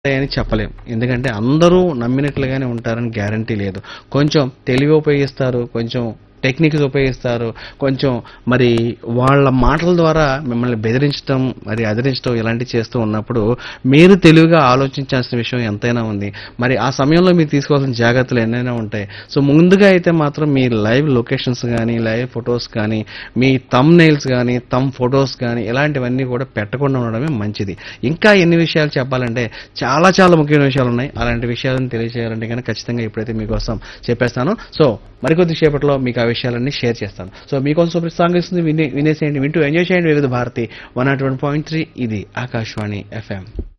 అని చెప్పలేం ఎందుకంటే అందరూ నమ్మినట్లుగానే ఉంటారని గ్యారంటీ లేదు కొంచెం తెలివి ఉపయోగిస్తారు కొంచెం టెక్నిక్స్ ఉపయోగిస్తారు కొంచెం మరి వాళ్ళ మాటల ద్వారా మిమ్మల్ని బెదిరించడం మరి అదిరించడం ఇలాంటివి చేస్తూ ఉన్నప్పుడు మీరు తెలివిగా ఆలోచించాల్సిన విషయం ఎంతైనా ఉంది మరి ఆ సమయంలో మీరు తీసుకోవాల్సిన జాగ్రత్తలు ఎన్నైనా ఉంటాయి సో ముందుగా అయితే మాత్రం మీ లైవ్ లొకేషన్స్ కానీ లైవ్ ఫొటోస్ కానీ మీ తమ్ నెయిల్స్ కానీ తమ్ ఫొటోస్ కానీ ఇలాంటివన్నీ కూడా పెట్టకుండా ఉండడమే మంచిది ఇంకా ఎన్ని విషయాలు చెప్పాలంటే చాలా చాలా ముఖ్యమైన విషయాలు ఉన్నాయి అలాంటి విషయాలను తెలియజేయాలంటే కనుక ఖచ్చితంగా ఇప్పుడైతే మీకోసం చెప్పేస్తాను సో మరికొద్ది సేపట్లో మీకు ఆ విషయాలన్నీ షేర్ చేస్తాను సో మీకోసం సూపర్ సాంగ్ ఇస్తుంది వినే వినేసేయండి వింటూ ఎంజాయ్ చేయండి Vividh Bharati one nought one point three ఇది ఆకాశవాణి ఎఫ్ఎం